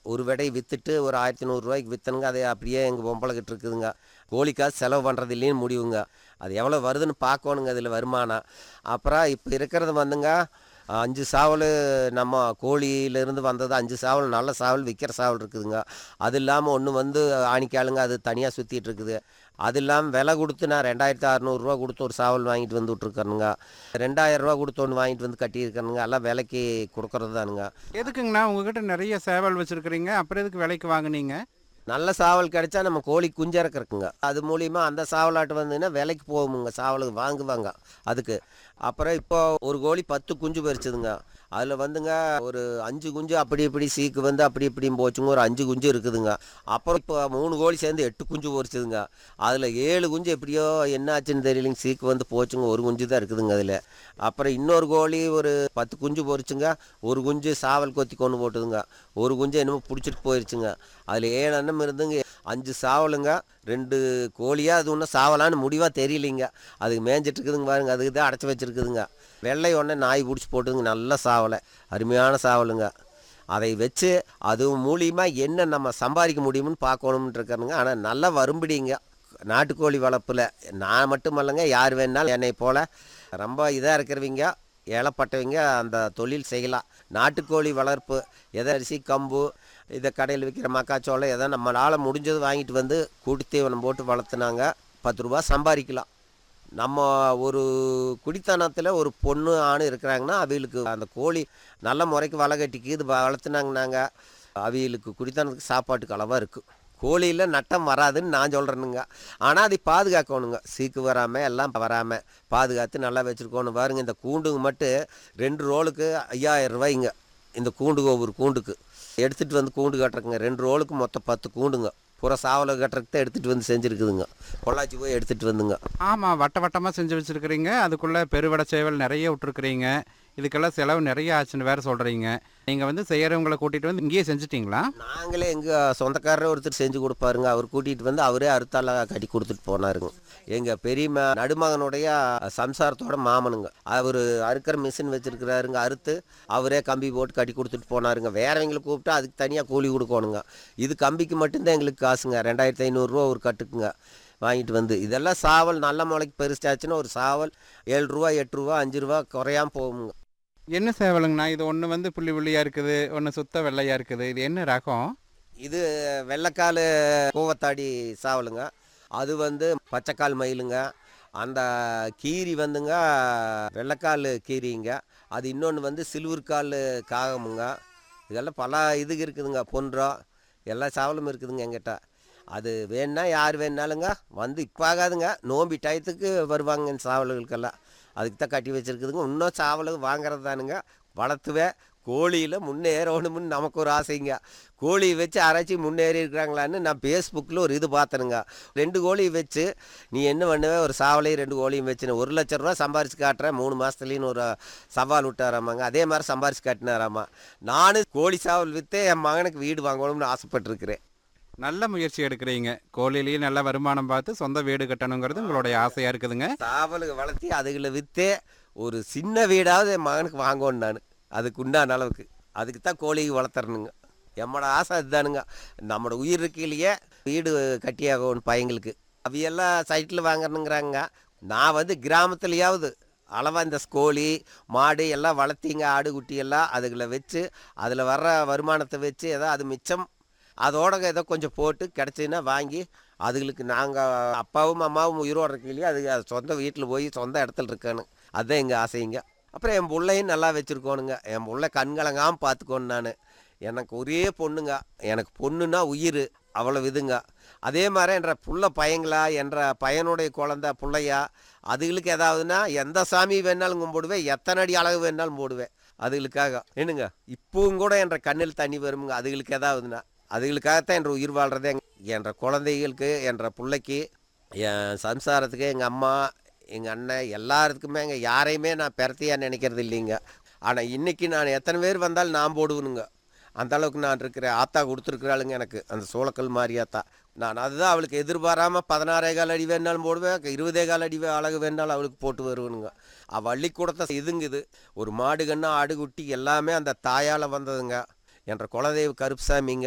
ஒரு விடை விற்றுட்டு ஒரு ஆயிரத்தி நூறுரூவாய்க்கு விற்றனுங்க அதை அப்படியே எங்கள் பொம்பளைக்கிட்டு இருக்குதுங்க கோழிக்காசு செலவு பண்ணுறது இல்லைன்னு முடிவுங்க அது எவ்வளோ வருதுன்னு பார்க்கணுங்க அதில் வருமானம் அப்புறம் இப்போ இருக்கிறது வந்துங்க அஞ்சு சாவல் நம்ம கோழியிலேருந்து வந்தது அஞ்சு சாவல் நல்ல சாவல் விற்கிற சாவல் இருக்குதுங்க அது இல்லாமல் ஒன்று வந்து ஆணிக்காலுங்க அது தனியாக சுற்றிட்டு இருக்குது அது இல்லாமல் விலை கொடுத்து நான் ரெண்டாயிரத்து அறநூறுரூவா கொடுத்து ஒரு சாவல் வாங்கிட்டு வந்து விட்ருக்கணுங்க ரெண்டாயிரரூவா கொடுத்து ஒன்று வாங்கிட்டு வந்து கட்டியிருக்கணுங்க எல்லாம் விலைக்கு கொடுக்கறது தானுங்க எதுக்குங்கண்ணா உங்ககிட்ட நிறைய சேவல் வச்சுருக்கிறீங்க அப்புறம் எதுக்கு விலைக்கு வாங்குனீங்க நல்ல சாவல் கிடைச்சா நம்ம கோழி குஞ்சு இறக்குறக்குங்க அது மூலியமா அந்த சாவலாட்டு வந்ததுன்னா விலைக்கு போகுமுங்க சாவலுக்கு வாங்குவாங்க அதுக்கு அப்புறம் இப்போ ஒரு கோழி பத்து குஞ்சு பறிச்சுதுங்க அதில் வந்துங்க ஒரு அஞ்சு குஞ்சு அப்படி இப்படி சீக்கு வந்து அப்படி இப்படியும் போச்சுங்க ஒரு அஞ்சு குஞ்சு இருக்குதுங்க அப்புறம் இப்போ மூணு கோழி சேர்ந்து எட்டு குஞ்சு பொரிச்சுதுங்க அதில் ஏழு குஞ்சு எப்படியோ என்னாச்சுன்னு தெரியலைங்க சீக்கு வந்து போச்சுங்க ஒரு குஞ்சு தான் இருக்குதுங்க அதில் அப்புறம் இன்னொரு கோழி ஒரு பத்து குஞ்சு பொரிச்சுங்க ஒரு குஞ்சு சாவல் கொத்தி கொண்டு போட்டுதுங்க ஒரு குஞ்சு என்னமோ பிடிச்சிட்டு போயிருச்சுங்க அதில் ஏழு அண்ணம் இருந்துங்க அஞ்சு சாவலுங்க ரெண்டு கோழியா அது ஒன்றும் சாவலான்னு முடிவாக தெரியலைங்க அதுக்கு மேய்ஞ்சிட்டு இருக்குதுங்க பாருங்க அதுக்கு தான் அடைச்சி வச்சிருக்குதுங்க வெள்ளை ஒன்றே நாய் பிடிச்சி போட்டுதுங்க நல்ல சாவலை அருமையான சாவலுங்க அதை வச்சு அது மூலியமாக என்ன நம்ம சம்பாதிக்க முடியும்னு பார்க்கணும்னு இருக்கிறனுங்க ஆனால் நல்லா வரும்படிங்க நாட்டுக்கோழி வளர்ப்பில் நான் மட்டுமல்லங்க யார் வேணாலும் என்னை போல் ரொம்ப இதாக இருக்கிறவங்க ஏழப்பட்டவங்க அந்த தொழில் செய்யலாம் நாட்டுக்கோழி வளர்ப்பு எதை அரிசி கம்பு இதை கடையில் விற்கிற மக்காச்சோளம் எதை நம்மளால் முடிஞ்சது வாங்கிட்டு வந்து கூட்டு தீவனம் போட்டு வளர்த்துனாங்க பத்து ரூபா சம்பாதிக்கலாம் நம்ம ஒரு குடித்தனத்தில் ஒரு பொண்ணு ஆண் இருக்கிறாங்கன்னா அவங்களுக்கு அந்த கோழி நல்ல முறைக்கு வலை கட்டிக்கு இது வளர்த்துனாங்கன்னாங்க அவங்களுக்கு குடித்தனத்துக்கு சாப்பாட்டுக்கு அளவாக இருக்குது கோழியில் நட்டம் வராதுன்னு நான் சொல்கிறேனுங்க ஆனால் அதை பாதுகாக்கணுங்க சீக்கு வராமல் எல்லாம் வராமல் பாதுகாத்து நல்லா வச்சுருக்கணும் பாருங்க இந்த கூண்டுங்க மட்டும் ரெண்டு ரோலுக்கு ஐயாயிரம் ரூபாய்ங்க இந்த கூண்டுக்கு ஒவ்வொரு கூண்டுக்கு எடுத்துகிட்டு வந்து கூண்டு கட்டுறக்குங்க ரெண்டு ரோலுக்கு மொத்தம் பத்து கூண்டுங்க புற சாவலை கட்டுறதுக்கு தான் எடுத்துகிட்டு வந்து செஞ்சுருக்குதுங்க பொள்ளாச்சி போய் எடுத்துகிட்டு வந்துங்க ஆமாம் வட்ட வட்டமாக செஞ்சு வச்சுருக்கிறீங்க அதுக்குள்ளே பெருவடை சேவல் நிறைய விட்டுருக்குறீங்க இதுக்கெல்லாம் செலவு நிறைய ஆச்சுன்னு வேறு சொல்கிறீங்க நீங்கள் வந்து செய்கிறவங்கள கூட்டிகிட்டு வந்து இங்கேயே செஞ்சிட்டிங்களா நாங்களே எங்கள் சொந்தக்காரர் ஒருத்தர் செஞ்சு கொடுப்பாருங்க அவர் கூட்டிகிட்டு வந்து அவரே அறுத்தால கட்டி கொடுத்துட்டு போனாருங்க எங்கள் பெரியம்மா நடுமகனுடைய சம்சாரத்தோட மாமனுங்க அவர் அறுக்கிற மிஷின் வச்சுருக்கிறாருங்க அறுத்து அவரே கம்பி போட்டு கட்டி கொடுத்துட்டு போனாருங்க வேறவங்களை கூப்பிட்டா அதுக்கு தனியாக கூலி கொடுக்கணுங்க இது கம்பிக்கு மட்டும்தான் எங்களுக்கு காசுங்க ரெண்டாயிரத்தி ஐநூறுரூவா ஒரு கட்டுக்குங்க வாங்கிட்டு வந்து இதெல்லாம் சாவல் நல்ல முளைக்கு பெருசாச்சுன்னா ஒரு சாவல் ஏழு ரூபா எட்டு ரூபா அஞ்சு ரூபா குறையாம போகுங்க என்ன சேவலுங்கண்ணா இது ஒன்று வந்து புள்ளி புள்ளியாக இருக்குது ஒன்று சுத்த வெள்ளையாக இருக்குது இது என்ன ரகம் இது வெள்ளைக்கால் கூவத்தாடி சாவலுங்க அது வந்து பச்சைக்கால் மயிலுங்க அந்த கீரி வந்துங்க வெள்ளைக்கால் கீரிங்க அது இன்னொன்று வந்து சில்வர்கால் காகமுங்க இதெல்லாம் பல இதுக்கு இருக்குதுங்க பொன்றம் எல்லா சாவலும் இருக்குதுங்க எங்கிட்ட அது வேணுன்னா யார் வேணுனாலுங்க வந்து இப்போ ஆகாதுங்க நோம்பி டயத்துக்கு வருவாங்க இந்த சாவல்களுக்கெல்லாம் அதுக்கு தான் கட்டி வச்சுருக்குதுங்க இன்னும் சாவலுக்கு வாங்குறது தானுங்க வளர்த்துவேன் கோழியில் முன்னேறணும்னு நமக்கு ஒரு ஆசைங்க கோழியை வச்சு அரைச்சி முன்னேறி இருக்கிறாங்களான்னு நான் ஃபேஸ்புக்கில் ஒரு இது பார்த்தனுங்க ரெண்டு கோழியை வச்சு நீ என்ன பண்ணுவே ஒரு சாவலையும் ரெண்டு கோழியும் வச்சுன்னு ஒரு லட்ச ரூபா சம்பாரிச்சு காட்டுறேன் மூணு மாதத்துலேன்னு ஒரு சவால் விட்டாராமாங்க அதே மாதிரி சம்பாரிச்சு காட்டினாராமா நானும் கோழி சாவல் விற்று என் மகனுக்கு வீடு வாங்கணும்னு ஆசைப்பட்டிருக்கிறேன் நல்ல முயற்சி எடுக்கிறீங்க கோழிலேயே நல்ல வருமானம் பார்த்து சொந்த வீடு கட்டணுங்கிறது உங்களுடைய ஆசையாக இருக்குதுங்க சாவலுக்கு வளர்த்தி அதுகளை விற்றே ஒரு சின்ன வீடாவது என் மகனுக்கு வாங்கணும் நான் அதுக்கு உண்டான அளவுக்கு அதுக்கு தான் கோழி வளர்த்துறணுங்க எம்மோட ஆசை அதுதானுங்க நம்மளோட உயிர் இருக்கையிலேயே வீடு கட்டியாகணும் பையங்களுக்கு அவையெல்லாம் சைட்டில் வாங்கணுங்கிறாங்க நான் வந்து கிராமத்துலையாவது அளவாக இந்த கோழி மாடு எல்லாம் வளர்த்திங்க ஆடு குட்டி எல்லாம் அதுகளை வச்சு அதில் வர்ற வருமானத்தை வச்சு ஏதோ அது மிச்சம் அதோட ஏதோ கொஞ்சம் போட்டு கிடச்சின்னா வாங்கி அதுகளுக்கு நாங்கள் அப்பாவும் அம்மாவும் உயிரோட இருக்கையிலேயே அது அது சொந்த வீட்டில் போய் சொந்த இடத்துல இருக்கணும் அதுதான் எங்கள் ஆசைங்க அப்புறம் என் பிள்ளையும் நல்லா வச்சுருக்கோணுங்க என் பிள்ளை கண்கலங்காமல் பார்த்துக்கோணும் நான் எனக்கு ஒரே பொண்ணுங்க எனக்கு பொண்ணுன்னா உயிர் அவ்வளோ இதுங்க அதே மாதிரி என்ற புள்ள பையங்களா என்ற பையனுடைய குழந்த பிள்ளையா அதுகளுக்கு ஏதாவதுன்னா எந்த சாமி வேணாலும் கும்பிடுவேன் எத்தனை அடி அழகு வேணாலும் போடுவேன் அதுகளுக்காக என்னங்க இப்பவும் கூட என்ற கண்ணில் தண்ணி வருமுங்க அதுகளுக்கு ஏதாவதுன்னா அதுகளுக்காகத்தான் என்ற உயிர் வாழ்கிறதே என்ற குழந்தைகளுக்கு என்ற பிள்ளைக்கு என் சம்சாரத்துக்கு எங்கள் அம்மா எங்கள் அண்ணன் எல்லாத்துக்குமே எங்கள் யாரையுமே நான் பெறத்தியாக நினைக்கிறது இல்லைங்க ஆனால் இன்றைக்கி நான் எத்தனை பேர் வந்தாலும் நான் போடுவேனுங்க அந்த அளவுக்கு நான் இருக்கிறேன் ஆத்தா கொடுத்துருக்குறாளுங்க எனக்கு அந்த சோளக்கல் மாதிரி ஆத்தா நான் அதுதான் அவளுக்கு எதிர்பாராமல் பதினாறே கால் அடி வேணாலும் போடுவேன் இருபதே கால் அடி வே- அழகு வேணாலும் அவளுக்கு போட்டு வருவேனுங்க அவள் வள்ளி கொடுத்த இதுங்குது ஒரு மாடு கன்று ஆடு குட்டி எல்லாமே அந்த தாயால் வந்ததுங்க என்ற குலதெய்வ கருப்புசாமிங்க